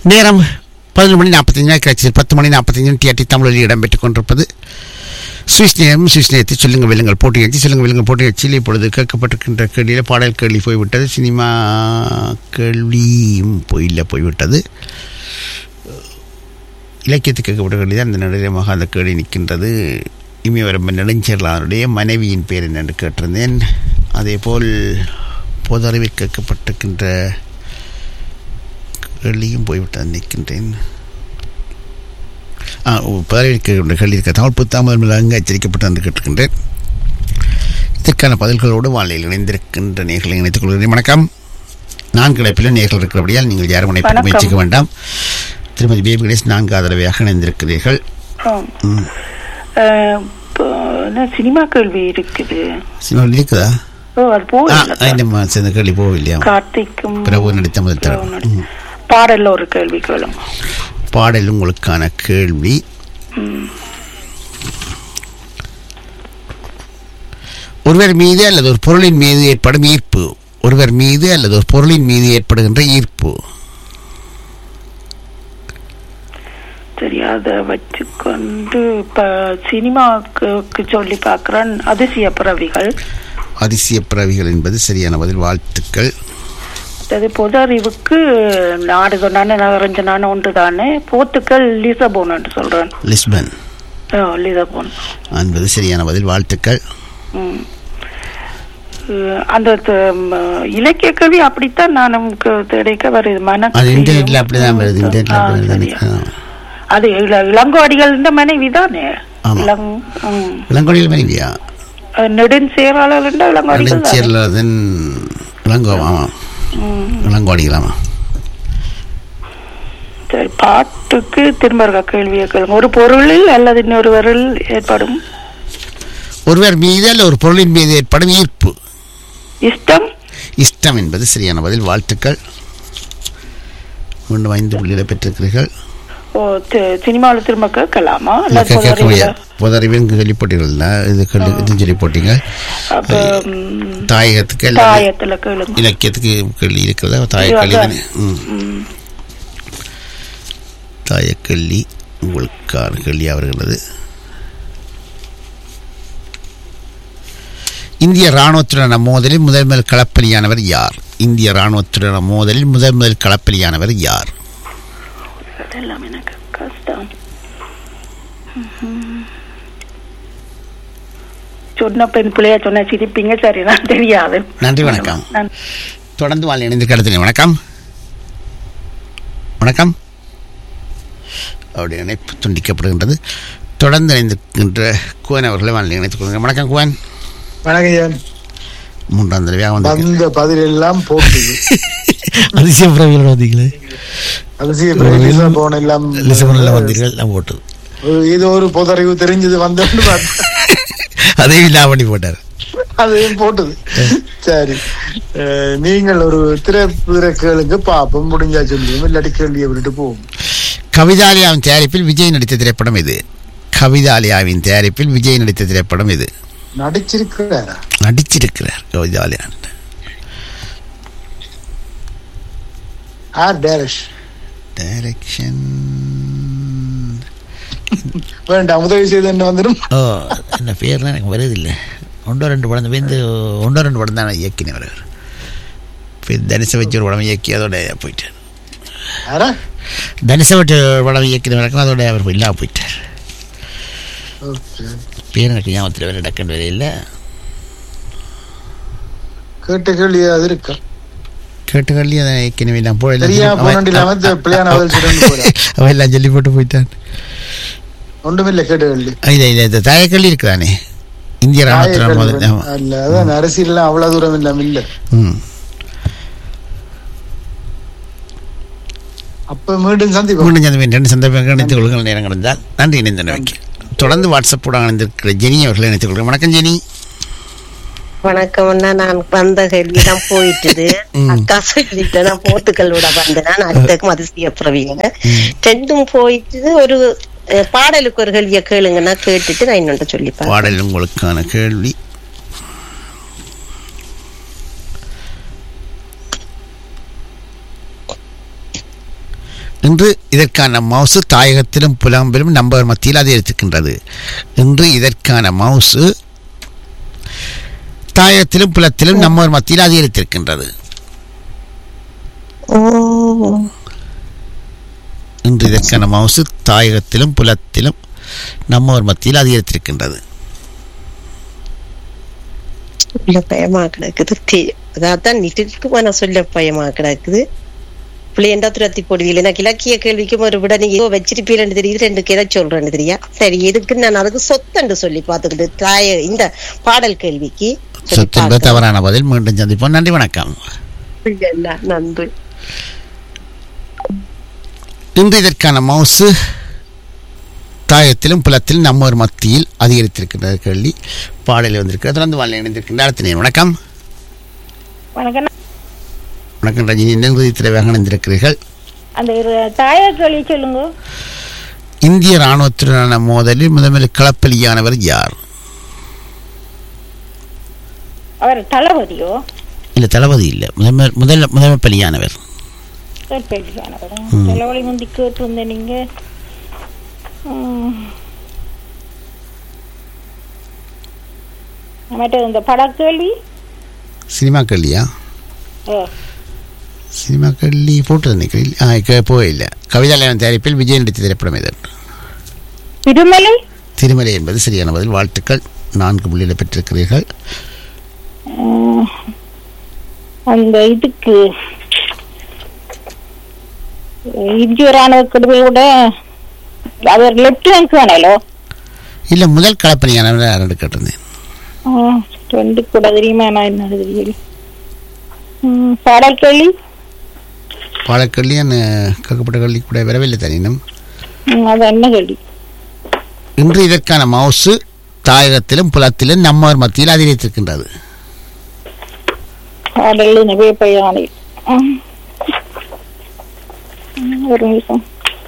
நேரம் பதினொன்று மணி நாற்பத்தஞ்சு கிடைச்சது பத்து மணி நாற்பத்தஞ்சு டிஆர்டி தமிழில் இடம்பெற்றுக் கொண்டிருப்பது சுவிஸ் நேரம் சுவிஸ் நேரத்தை சொல்லுங்கள் வெல்லுங்கள் போட்டி வச்சு சொல்லுங்கள் வெல்லுங்கள் போட்டி வச்சில் இப்பொழுது கேட்கப்பட்டிருக்கின்ற கேள்வியில் பாடல் கேள்வி போய்விட்டது சினிமா கேள்வியும் போயில்ல போய்விட்டது இலக்கியத்துக்கு கேட்கப்பட்ட கேள்வி தான் இந்த நடுநிலையமாக அந்த கேள்வி நிற்கின்றது இமையவரம்பன் நெடுஞ்செல்லாருடைய மனைவியின் பேர் என்னென்று கேட்டிருந்தேன் அதேபோல் பொது அறிவில் கேட்கப்பட்டிருக்கின்ற கேள்வியும் போய்விட்டது நிற்கின்றேன் ஆ பதவிக்கு கேள்வி இருக்க தமிழ் புத்தாமல் முதல் அங்கு எச்சரிக்கப்பட்டு வந்து கேட்டிருக்கின்றேன் இதற்கான பதில்களோடு வாழையில் இணைந்திருக்கின்ற நேர்களை இணைத்துக் கொள்கிறேன் வணக்கம் நான்கு இணைப்பில் நேர்கள் இருக்கிறபடியால் நீங்கள் யாரும் இணைப்பு வணக்கம். முயற்சிக்க வேண்டாம் திருமதி பேபி கணேஷ் நான்கு தடவையாக இணைந்திருக்கிறீர்கள் ஆம். அஹ், இப்போ என்ன சினிமா கேள்வி இருக்குது சினிமாவில் இருக்குதா ஓ அது ஆ போகல இந்த மா- இந்த கேள்வி போகவில்லையா கார்த்திக்கும் பிரபு நடித்த முதல் பிரபு தரம் நடித்த- பாடல்ல ஒரு கேள்வி கேளுங்க பாடல் உங்களுக்கான கேள்வி ஒருவர் மீது அல்லது ஒரு பொருளின் மீது ஏற்படும் ஈர்ப்பு ஒருவர் மீது அல்லது ஒரு பொருளின் மீது ஏற்படுகின்ற ஈர்ப்பு சரி அதை வச்சுக்கொண்டு இப்ப சினிமாவுக்கு சொல்லி பார்க்கிறேன் அதிசய பிறவிகள் அதிசய பிறவிகள் என்பது சரியான பதில் வாழ்த்துக்கள் அது பொது அறிவுக்கு நாடு சொன்னானே நகரஞ்சனான ஒன்று தானே போத்துக்கள் லிசபோன் என்று சொல்றேன் லிஸ்பன் ஓ, லிசபோன் என்பது சரியான பதில் வாழ்த்துக்கள் ம். அஹ், அந்த த- ம, இலக்கிய கேள்வி அப்படித்தான் நானும் க- தேடிக்க வருது மன அது இன்டர்நெட்ல அப்படிதான் வருது இன்டர்நெட்ல ஆ, அப்படி வருது சரியா. ஆ. அது இள- இளங்கோடிகள் இந்த மனைவி தானே ஆமா. இளங் ம். இளங்கோடியில் மனைவியா அஹ், நெடுஞ்சேராளர் என்ற இளங்கோடிகள் தானே? இளஞ்சேர்லதன் இளங்கோ ஆமாம் ம். இளங்கோடிகள் ஆமாம் சரி பாட்டுக்கு திரும்ப இருக்க கேள்வியை கேளுங்க ஒரு பொருளில் அல்லது இன்னொருவரில் ஏற்படும் ஒருவர் மீது அல்ல ஒரு பொருளின் மீது ஏற்படும் ஈர்ப்பு இஷ்டம் இஷ்டம் என்பது சரியான பதில் வாழ்த்துக்கள் மீண்டும் ஐந்து புள்ளிகளை பெற்றிருக்கிறீர்கள் ஓ தி- சினிமாவில் திரும்ப கேட்கலாமா அல்லது கேட்க பொது கேட்க முடியாது அறிவுல? பொதறிவின் சொல்லி போட்டீர்கள் இது கேள்வி இதுவும் சொல்லி போட்டீங்க அப்ப ம், தாயகத்துக்கு அல்லது தாயத்துல கேளுங்க இலக்கியத்துக்கு கேள்வி இருக்கிறதா தாய இது கேள்வி அதான். தானே ம் ம். தாயக்கல்வி உங்களுக்கான கேள்வியாக வருகிறது இந்திய இராணுவத்துடனான மோதலில் முதல் முதல் களப்பலியானவர் யார் இந்திய இராணுவத்துடனான மோதலில் முதல் முதல் களப்பலியானவர் யார் அதெல்லாம் எனக்கு கஷ்டம் ம்ஹும். சொன்ன பெண் பிள்ளைய சொன்ன சிரிப்பீங்க சரி நான் தெரியாது நன்றி வணக்கம் நான் தொடர்ந்து வாழ் இணைந்து கடத்தினேன் வணக்கம் வணக்கம் அவருடைய இணைப்பு துண்டிக்கப்படுகின்றது தொடர்ந்து இணைந்திருக்கின்ற குவன் அவர்களை வாழ் இணைத்துக் கொள்கிறேன் வணக்கம் குவன் வணக்கம் மூன்றாம் தடவையாக வந்து வந்த பதில் எல்லாம் போட்டு அதிசய பிறவியில் வந்தீங்களே அதிசய பிறகு லிசபோன் எல்லாம் லிசபனில் வந்தீர்கள் நான் போட்டது ஒரு- இது ஒரு பொதறிவு தெரிஞ்சது வந்தோன்னு பார்த்தேன். அதையும் இல்லாம பண்ணி போட்டார் அதையும் போட்டது சரி அஹ், நீங்கள் ஒரு திரைப்பிற கேளுங்க பாப்போம் முடிஞ்சா சொல்லுவோம் இல்லாட்டி கேள்வியை விட்டுட்டு போவோம் கவிதாலயாவின் தயாரிப்பில் விஜய் நடித்த திரைப்படம் இது கவிதாலயாவின் தயாரிப்பில் விஜய் நடித்த திரைப்படம் இது நடிச்சிருக்கிறாரா நடிச்சிருக்கிறார் கவிதாலயான் ஆர் டேரஷ் டைரக்ஷன் வேண்டாம் உதவி செய்து என்ன வந்துடும் ஓ என்ன பேர்லாம் எனக்கு வருதில்லை ஒன்றோ ரெண்டு படம் வந்து ஒன்றோ ரெண்டு படம் தான் இயக்கினவர் அவர் இப்போ தனுசை வச்சு ஒரு படம் இயக்கி அதோட போயிட்டார் யாரா தனுசை வச்சு ஒரு படம் இயக்கினவருக்கும் அதோட அவர் இல்லாம போயிட்டார் ஓகே பேர் எனக்கு ஞாபகத்தில் வேறு டக்குன்னு இல்லை கேட்ட கேள்வி அது இருக்கா கேட்டுக்கள்ளி அதை ஏற்கனவே நான் போய் தெரியாம போனோண்டு இல்லாம இந்த பிள்ளையான பதில் சொல்லிட்டு போறேன். அவன் எல்லாம் சொல்லி போட்டு போயிட்டான் ஒன்றுமில்லை கேட்ட கேள்வி இல்லை இல்லை இந்த தாயக்கள்ளி இருக்குதானே இந்திய ராணுவத்தில் முதல் ஆமா. அல்ல அதான் அரசியல்லாம் அவ்வளவு தூரம் இல்லாம இல்ல ம் அப்ப மீண்டும் சந்திப்போம் மீண்டும் சந்திப்பேன் ரெண்டு சந்தர்ப்பம் இணைத்துக் கொள்ளுங்கள் நேரம் கடந்தால் நன்றி இணைந்தனவைக்கு தொடர்ந்து வாட்ஸ்அப்போட இணைந்திருக்கிற ஜெனி அவர்களை இணைத்துக் கொள்கிறேன் வணக்கம் ஜெனி வணக்கம் அண்ணா நான் வந்த கேள்விதான் போயிட்டுது அக்கா சொல்லிட்டு நான் போர்த்துக்கலோட வந்தேன் நான் அடுத்தக்கும் அதிசய பிறவிங்க ரெண்டும் போயிட்டு ஒரு அஹ், பாடலுக்கு ஒரு கேள்வியை கேளுங்க நான் கேட்டுட்டு நான் இன்னொன்று சொல்லிப்பேன் பாடல் உங்களுக்கான கேள்வி இன்று இதற்கான மவுசு தாயகத்திலும் புலம்பிலும் நம்பர் மத்தியில் அதிகரித்திருக்கின்றது இன்று இதற்கான மவுசு தாயகத்திலும் புலத்திலும் நம்பர் மத்தியில் அதிகரித்திருக்கின்றது ஓ இன்று இதற்கான மவுசு தாயகத்திலும் புலத்திலும் நம்மவர் மத்தியில் அதிகரித்திருக்கின்றது சொல்ல பயமா கிடக்குது தே- அதான் நிட்டுக்கு சொல்ல பயமா கிடக்குது பிள்ளைண்டா துரத்தி போடுவீங்க எனக்கு இலக்கிய கேள்விக்கும் ஒரு விட நீங்க ஏதோ வச்சிருப்பீங்கன்னு தெரியுது ரெண்டு கிளை சொல்றேன்னு தெரியா சரி எதுக்கு நான் அதுக்கு சொத்தண்டு சொல்லி பார்த்துக்கிட்டு தாய இந்த பாடல் கேள்விக்கு சொல்லி சொத்து என்பது பார்க்கிறேன். தவறான பதில் மீண்டும் சந்திப்போம் நன்றி வணக்கம் இல்ல, நன்றி இன்று இதற்கான மவுசு தாயத்திலும் புலத்திலும் நம்மவர் மத்தியில் அதிகரித்திருக்கின்றது கேள்வி பாடலில் வந்திருக்கிறது தொடர்ந்து வாழ் இணைந்திருக்கின்ற அடுத்த நேரம் வணக்கம் வணக்கம் வணக்கம் ரஜினி நிர்வகித்திர வேக இணைந்திருக்கிறீர்கள் அந்த இரு- தாயார் கேள்வி சொல்லுங்க இந்திய இராணுவத்துடனான மோதலில் முதலில் களப்பலியானவர் யார் அவர் தளபதியோ இல்லை தளபதி இல்லை முதல் முதல் முதல் பலியானவர் பேட்டியானவர் தலைவலி முந்தி கேட்டிருந்தேன் நீங்க ம். மற்றது இந்த படக்கேள்வி சினிமா கேள்வியா ஓ, சினிமா கேள்வி போட்டு நினைக்கிறேன் போயில்லை கவிதாலயம் தயாரிப்பில் விஜய் நடித்த திரைப்படம் இது திருமலை திருமலை என்பது சரியான பதில் வாழ்த்துக்கள் நான்கு புள்ளிகளை பெற்றிருக்கிறீர்கள் ம், அந்த இதுக்கு இந்திய ராணுவ கடுமையோட அவர் லெப்டினன்ட் தானேலோ இல்லை முதல் களப்பலியானவர் யாருன்னு கேட்டிருந்தேன் ம், ரெண்டு கூட தெரியுமா நான் என்ன தெரியல ம், பாடல் கேள்வி பாலக்கல்லி அந்த கேட்கப்பட்ட கல்வி கூட வரவில்லை தனினும் ம், அது என்ன கேள்வி இன்று இதற்கான மவுசு தாயகத்திலும் புலத்திலும் நம்மவர் மத்தியில் அதிகரித்திருக்கின்றது பாடல் நிறைய பையானை ம். ம், ஒரு நிமிஷம்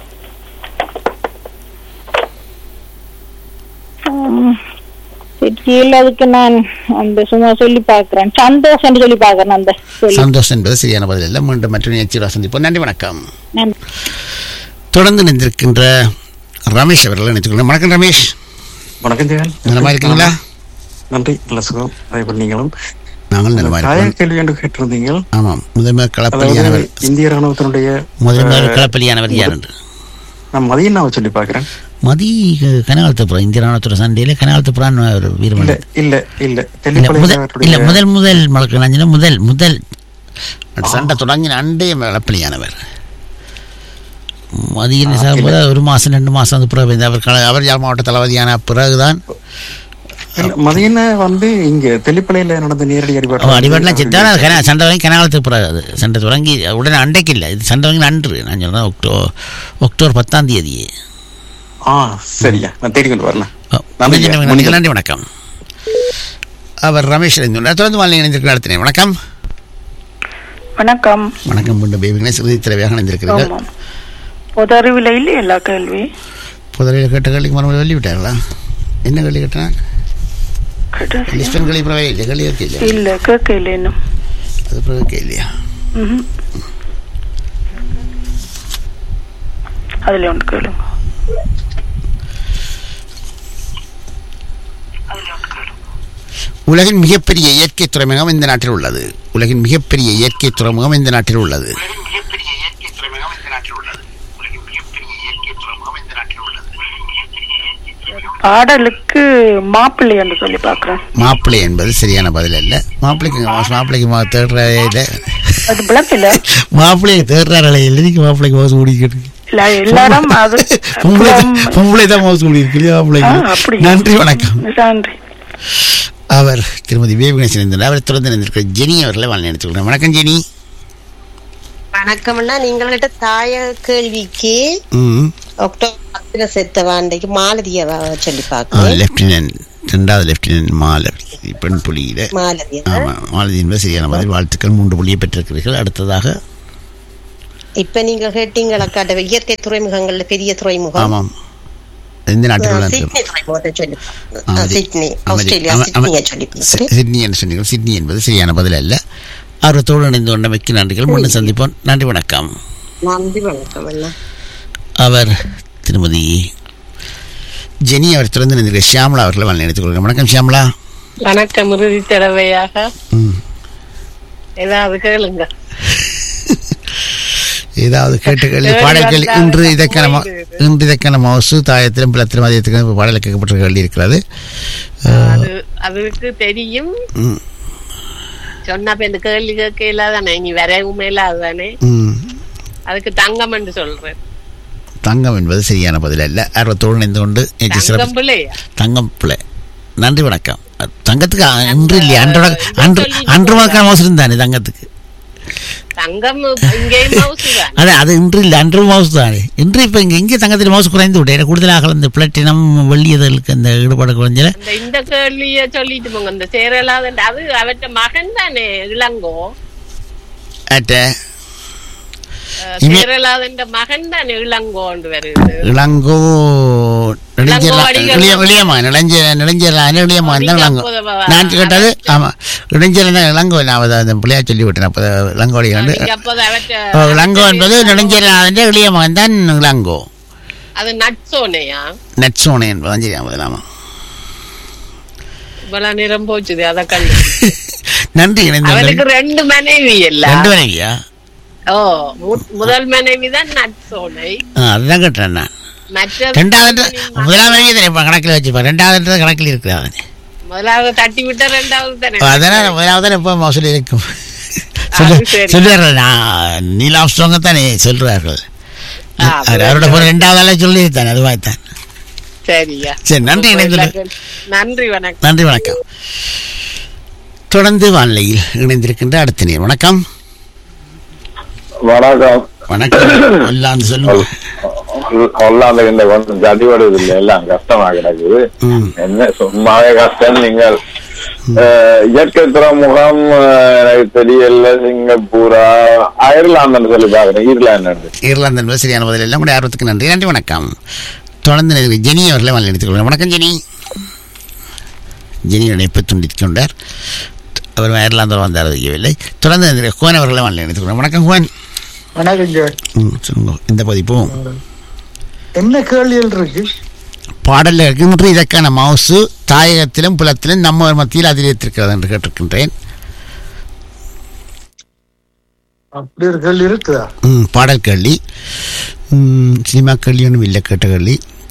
ம், தெரியல அதுக்கு நான் அந்த சும்மா சொல்லி பார்க்கிறேன் சந்தோஷம் சொல்லி பார்க்கிறேன் அந்த சொல்லி சந்தோஷம் என்பது சரியான பதில் இல்லை மீண்டும் மற்ற நிகழ்ச்சியில் சந்திப்போம் நன்றி வணக்கம் நான் தொடர்ந்து நின்றிருக்கின்ற ரமேஷ் அவர்கள் நினைத்துக்கொள்கிறேன் வணக்கம் ரமேஷ் வணக்கம் ஜெயன் நலமா இருக்கீங்களா நன்றி நல்ல சுகம் அதே போல் நீங்களும் நாங்கள் நலமா தாய இருக்கிறோம் கேள்வி என்று கேட்டிருந்தீங்க ஆமாம் முதன்மை அதாவது களப்பலியானவர் இந்திய ராணுவத்தினுடைய முதன்மை களப்பலியானவர் யார் என்று நான் மதியனாவை சொல்லி பார்க்கிறேன் மதி கனகாலத்துப்புறம் இந்திய ராணுவத்துறை சண்டையில் கனகாலத்துப்புறான் ஒரு இல்ல வீரமணி இல்ல இல்ல இல்ல முதல் தெளிப்படையாளருடைய இல்ல முதல் முதல் மலக்கு நஞ்சின முதல் முதல் சண்டை தொடங்கின அண்டே வளப்பலியானவர் மதியின் சார்பு ஒரு மாசம் ரெண்டு மாசம் அது பிறகு இந்த அவர் கள- அவர் யாழ் மாவட்ட தளபதியான பிறகுதான் இல்ல, மதியன வந்து இங்க தெளிப்பளையில நடந்த நேரடி அவன் அடிபடலாம் அடிபாடு செத்தான் அது கன- சண்டை தொடங்கி கனகாலத்துக்கு பிறகு அது சண்டை தொடங்கி உடனே அண்டைக்கு இல்லை இது சண்டை தொடங்கி அன்று நான் சொல்றேன் ஒக்டோ அக்டோபர் பத்தாம் தேதி ஆ சரியா நான் தேடி கொண்டு வரேன் ஓ, நன்றி, நன்றி, நன்றி, மன்னிக்கவும். நன்றி வணக்கம் அவர் ரமேஷ் இணைந்துள்ளார் தொடர்ந்து வாழ்க்கை இணைந்திருக்கிற அடுத்த வணக்கம் வணக்கம் வணக்கம் மீண்டும் பேபிகளை சிறுதி திறவையாக இணைந்திருக்கிறீர்கள் ஆமாம் பொதறிவில் இல்லை எல்லா கேள்வி புதரையில் கேட்ட கேள்விக்கு மறுபடியும் சொல்லி விட்டார்களா என்ன கேள்வி கேட்டேன் லிஸ்டன் கேள்வி பிறவை இல்லை கேள்வி இருக்கே இல்லையா இல்ல கேட்க இல்லை இன்னும் அது பிறகு இருக்கே இல்லையா ம்ஹும். அதுல ஒன்று கேளுங்க உலகின் மிகப்பெரிய இயற்கை துறைமுகம் இந்த நாட்டில் உள்ளது உலகின் மிகப்பெரிய இயற்கை துறைமுகம் இந்த நாட்டில் உள்ளது பாடலுக்கு மாப்பிள்ளை என்று சொல்லி பார்க்கிறேன் மாப்பிள்ளை என்பது சரியான பதில் அல்ல மாப்பிள்ளைக்கு மாப்பிள்ளைக்கு மா- தேடுற இல்லை அது விளக்கல மாப்பிள்ளையை தேடுற இல்லை நீங்க மாப்பிள்ளைக்கு மோசம் ஓடிக்கிட்டு இல்ல எல்லாரும் அது பொம்பளை தான் அப்புறம், பொம்பளை தான் மோசம் ஓடிருக்கு இல்லையா ஆ, மாப்பிள்ளைக்கு அப்படியா? நன்றி வணக்கம் நன்றி அவர் திருமதி வேவிகணேசன் இணைந்தார் அவர் தொடர்ந்து இணைந்திருக்கிற ஜெனி அவர்களை வாழ்ந்து நினைத்துக்கிறேன் வணக்கம் ஜெனி வணக்கம்னா நீங்கள்கிட்ட தாய கேள்விக்கு ம் அக்டோபர் பத்துல செத்த வாண்டைக்கு மாலதிய சொல்லி பார்க்கிறேன் லெப்டினன்ட் ரெண்டாவது லெப்டினன்ட் மாலதி பெண் புலியில மாலதிய ஆமாம் மாலதி என்பது சரியான பதில் வாழ்த்துக்கள் மூன்று புள்ளியை பெற்றிருக்கிறீர்கள் அடுத்ததாக இப்ப நீங்க கேட்டீங்களா காட்ட இயற்கை துறைமுகங்கள்ல பெரிய துறைமுகம் ஆமாம் எந்த நாட்டில் உள்ள சிட்னி துறைமுகத்தை சொல்லி ஆ, ஆ, அது- சிட்னி ஆமாம், ஆஸ்திரேலியா ஆமாம், ஆமாம். சிட்னியை சொல்லி சி- பார்க்கிறேன் சிட்னி என்று சொன்னீர்கள் சிட்னி என்பது சரியான பதில் அல்ல ஆர்வத்தோடு இணைந்து கொண்ட மிக்க நன்றிகள் மீண்டும் சந்திப்போம் நன்றி வணக்கம் நன்றி வணக்கம் அண்ணா அவர் திருமதி ஜெனி அவர் திறந்து நினைக்கிற ஷியாமலா அவர்களை வாழ் நினைத்துக் கொள்கிறேன் வணக்கம் ஷியாமலா வணக்கம் இறுதி தடவையாக ம். ஏதாவது கேளுங்க ஏதாவது கேட்டு கேள்வி கேள்வி பாடல் கேள்வி வந்தால் இன்று இதற்கான ம- போயிடுது. இன்று இதற்கான மவுசு தாயத்திலும் பிளத்திலும் மதியத்துக்கும் பாடல் கேட்கப்பட்ட கேள்வி இருக்கிறது அது அதுக்கு தெரியும் ம், சொன்னா இப்ப இந்த கேள்வி கேட்க இல்லாதானே நீ வரவும் இல்லாதானே ம். அதுக்கு தங்கம் என்று சொல்றேன் தங்கம் என்பது சரியான பதில் அல்ல ஆர்வத்தோடு இணைந்து கொண்டு நேற்று தங்கம் சிறப்பு பிள்ளையா தங்கம் பிள்ளை நன்றி வணக்கம் அ, தங்கத்துக்கு அ- அன்று இல்லையா அன்று வணக்கம்- அன்று அன்று வழக்கான மவுசு தானே தங்கத்துக்கு தங்கம் இங்கேயும் மவுசு தான் அதான் அது இன்று இல்லை அன்று மவுசு தானே இன்று இப்போ இங்கே இங்கே தங்கத்தில் மவுசு குறைந்து விட்டு எனக்கு கூடுதலாக இந்த பிளட்டினம் வெள்ளியதற்கு அந்த ஈடுபாடு குறைஞ்சல இந்த இந்த கேள்விய சொல்லிட்டு போங்க இந்த சேரலாத அது அவற்ற மகன் தானே இளங்கோ அட்ட அஹ், இவ- சேரலாதன் மகன் தானே இளங்கோண்டு வருது இளங்கோ இளங்கோ அடிகள். இளையமா நிலஞ்ச நிலஞ்சல இளையமா தான் இளங்கோ அப்போது நான் கேட்டது ஆமா இளைஞர் தான் இளங்கோ நான் அதை அந்த பிள்ளையா சொல்லி விட்டேன் அப்போ இளங்கோடி கண்டு நீங்க அப்போது அவற்ற ஓ, இளங்கோ என்பது நெடுஞ்செல்லாதன் இளைய மகன் தான் இளங்கோ அது நட்சோனையா நெட்சோனே என்பதான் சரி ஆமாம் ஆமாம் இவ்வளவு நேரம் போச்சுது அத கண்டு நன்றி இணைந்து அவனுக்கு ரெண்டு மனைவி இல்ல ரெண்டு மனைவியா ஓ மு- முதல் மனைவி தான் நட்சோனை ஆ, அதுதான் கேட்டேன் நான் மற்ற ரெண்டாவது முதலாம் மனைவி தானே இப்போ கணக்கில் வச்சுப்பேன் ரெண்டாவது கணக்கில் இருக்கிறான் முதலாவது தட்டி விட்ட ரெண்டாவது தானே அதனால் முதலாவது எப்போ மோசடி இருக்கும் அது சொல்லு சரி. சொல்லுவார்கள் நான் நீலாம்ஸ்ட்ராங்க தானே சொல்றார்கள் ஆ, அவர் அவரோட பிறகு ரெண்டாவது ஆளே சொல்லியிருத்தானே அதுவாக தான் சரியா சரி நன்றி இணைந்து நன்றி வணக்கம் நன்றி வணக்கம் தொடர்ந்து வானிலையில் இணைந்திருக்கின்ற அடுத்த நேர் வணக்கம் வணக்கம் வணக்கம் எல்லாம் சொல்லுங்க ஒல்லாந்த இந்த கொஞ்சம் ஜடி வருது இல்ல எல்லாம் கஷ்டமா கிடக்குது ம். என்ன சும்மாவே கஷ்டம் நீங்கள் அஹ், இயற்கை துறைமுகம் அஹ், எனக்கு தெரியல சிங்கப்பூரா அயர்லாந்துன்னு சொல்லி பாக்குறேன் ஈர்லாந்து ஈர்லாந்து என்பது சரியான பதில் எல்லாம் உடைய ஆர்வத்துக்கு நன்றி நன்றி வணக்கம் தொடர்ந்து நினைவு ஜெனி அவர்களை வானிலை எடுத்துக்கொள்கிறேன் வணக்கம் ஜெனி ஜெனி இணைப்பு துண்டித்துக் அவர் அயர்லாந்தில் வந்தார் அறியவில்லை தொடர்ந்து நினைவு கோன் அவர்களை வானிலை எடுத்துக்கொள்கிறேன் வணக்கம் கோன் வணக்கம் ஜோய். ம் சொல்லுங்க இந்த பதிப்பும் என்ன கேள்விகள் இருக்கு பாடலில் இருக்கின்ற இதற்கான மவுசு தாயகத்திலும் புலத்திலும் நம்ம மத்தியில் அதிகரித்திருக்கிறது என்று கேட்டிருக்கின்றேன் அப்படி ஒரு கேள்வி இருக்குதா ம், பாடல் கேள்வி ம், சினிமா கேள்வி ஒன்றும் இல்லை கேட்ட கேள்வி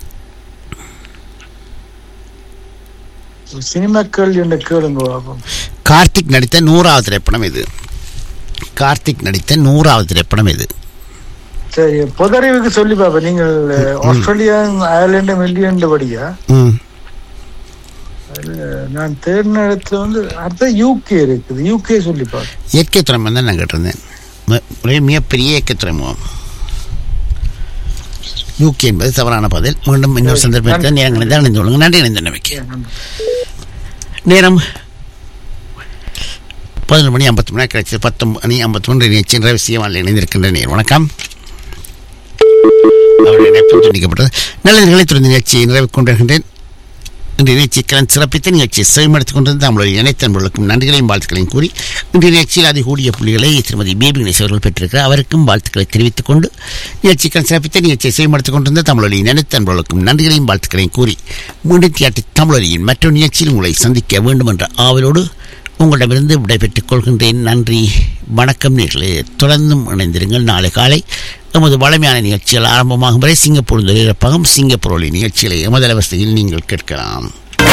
சினிமா கேள்வி என்ன கேளுங்க பாப்போம் கார்த்திக் நடித்த நூறாவது திரைப்படம் இது கார்த்திக் நடித்த நூறாவது திரைப்படம் இது சரி பொதறிவுக்கு சொல்லி பாப்பா நீங்கள் ஆஸ்திரேலியா அயர்லாண்டு மில்லியன் படியா ம் நான் தேடின இடத்துல வந்து அடுத்த யூகே இருக்குது யூகே சொல்லி பாப்போம் இயற்கை துறைமுகம் தான் நான் கேட்டிருந்தேன் மி- ஒரே மிகப்பெரிய இயற்கை துறைமுகம் யூகே என்பது தவறான பதில் மீண்டும் இன்னொரு சந்தர்ப்பத்தில் நேரங்களை தான் இணைந்து கொள்ளுங்க நன்றி இணைந்த நம்பிக்கை நேரம் பதினொரு மணி ஐம்பத்தி மணி கிடைச்சது பத்து மணி ஐம்பத்தி மூன்று நிகழ்ச்சி ரகசியமாக இணைந்திருக்கின்ற நேர் வணக்கம் அவருடைய இணைப்பு துண்டிக்கப்பட்டது நல்ல நிகழ்ச்சி நிகழ்ச்சியை நிறைவு கொண்டிருக்கின்றேன் இன்று நிகழ்ச்சிக்கான சிறப்பித்த நிகழ்ச்சியை செவிமடுத்துக் கொண்டிருந்த நம்மளுடைய இணைத்தன்பர்களுக்கும் நன்றிகளையும் வாழ்த்துக்களையும் கூறி இன்று நிகழ்ச்சியில் அதிகூடிய புள்ளிகளை திருமதி பேபி கணேஷ் அவர்கள் பெற்றிருக்கிறார் அவருக்கும் வாழ்த்துக்களை தெரிவித்துக் கொண்டு நிகழ்ச்சிக்கான சிறப்பித்த நிகழ்ச்சியை செவிமடுத்துக் கொண்டிருந்த தமிழொலி இணைத்தன்பர்களுக்கும் நன்றிகளையும் வாழ்த்துக்களையும் கூறி மீண்டும் தியாட்டி தமிழொலியின் மற்றொரு நிகழ்ச்சியில் உங்களை சந்திக்க வேண்டும் என்ற ஆவலோடு உங்களிடமிருந்து விடைபெற்றுக் கொள்கின்றேன் நன்றி வணக்கம் நேர்களே தொடர்ந்தும் இணைந்திருங்கள் நாளை காலை எமது வளமையான நிகழ்ச்சிகள் ஆரம்பமாகும் வரை சிங்கப்பூர் தொழிலப்பகம் சிங்கப்பூர் ஒளி நிகழ்ச்சிகளை எமது அலவரிசையில் நீங்கள் கேட்கலாம்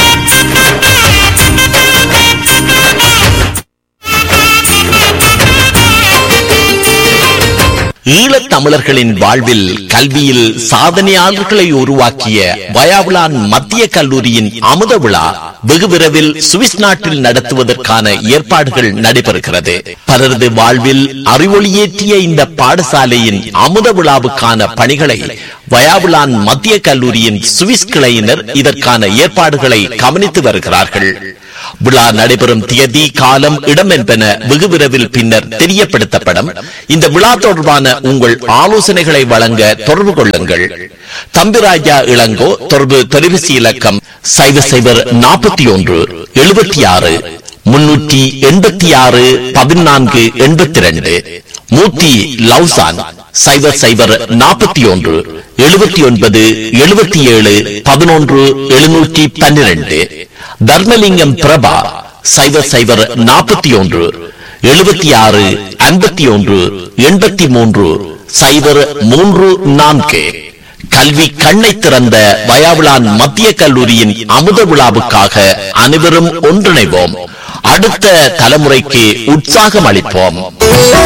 ஈழத் தமிழர்களின் வாழ்வில் கல்வியில் சாதனையாளர்களை உருவாக்கிய வயாவுலான் மத்திய கல்லூரியின் அமுத விழா வெகு விரைவில் சுவிஸ் நாட்டில் நடத்துவதற்கான ஏற்பாடுகள் நடைபெறுகிறது பலரது வாழ்வில் அறிவொளியேற்றிய இந்த பாடசாலையின் அமுத விழாவுக்கான பணிகளை வயாவுலான் மத்திய கல்லூரியின் சுவிஸ் கிளையினர் இதற்கான ஏற்பாடுகளை கவனித்து வருகிறார்கள் விழா நடைபெறும் தியதி காலம் இடம் என்பன வெகு விரைவில் பின்னர் தெரியப்படுத்தப்படும் இந்த விழா தொடர்பான உங்கள் ஆலோசனைகளை வழங்க தொடர்பு கொள்ளுங்கள் தம்பிராஜா இளங்கோ தொடர்பு தொலைபேசி இலக்கம் சைவர் சைவர் நாற்பத்தி ஒன்று எழுபத்தி ஆறு முன்னூற்றி எண்பத்தி ஆறு பதினான்கு எண்பத்தி ரெண்டு மூர்த்தி லவ்சான் சைபர் சைபர் நாற்பத்தி ஒன்று எழுபத்தி ஒன்பது எழுபத்தி ஏழு பதினொன்று எழுநூற்றி பன்னிரண்டு தர்மலிங்கம் பிரபா சைபர் சைபர் நாற்பத்தி ஒன்று எழுபத்தி ஆறு ஐம்பத்தி ஒன்று எண்பத்தி மூன்று சைபர் மூன்று நான்கு கல்வி கண்ணை திறந்த வயாவிளான் மத்திய கல்லூரியின் அமுத விழாவுக்காக அனைவரும் ஒன்றிணைவோம் அடுத்த தலைமுறைக்கு உற்சாகம் அளிப்போம்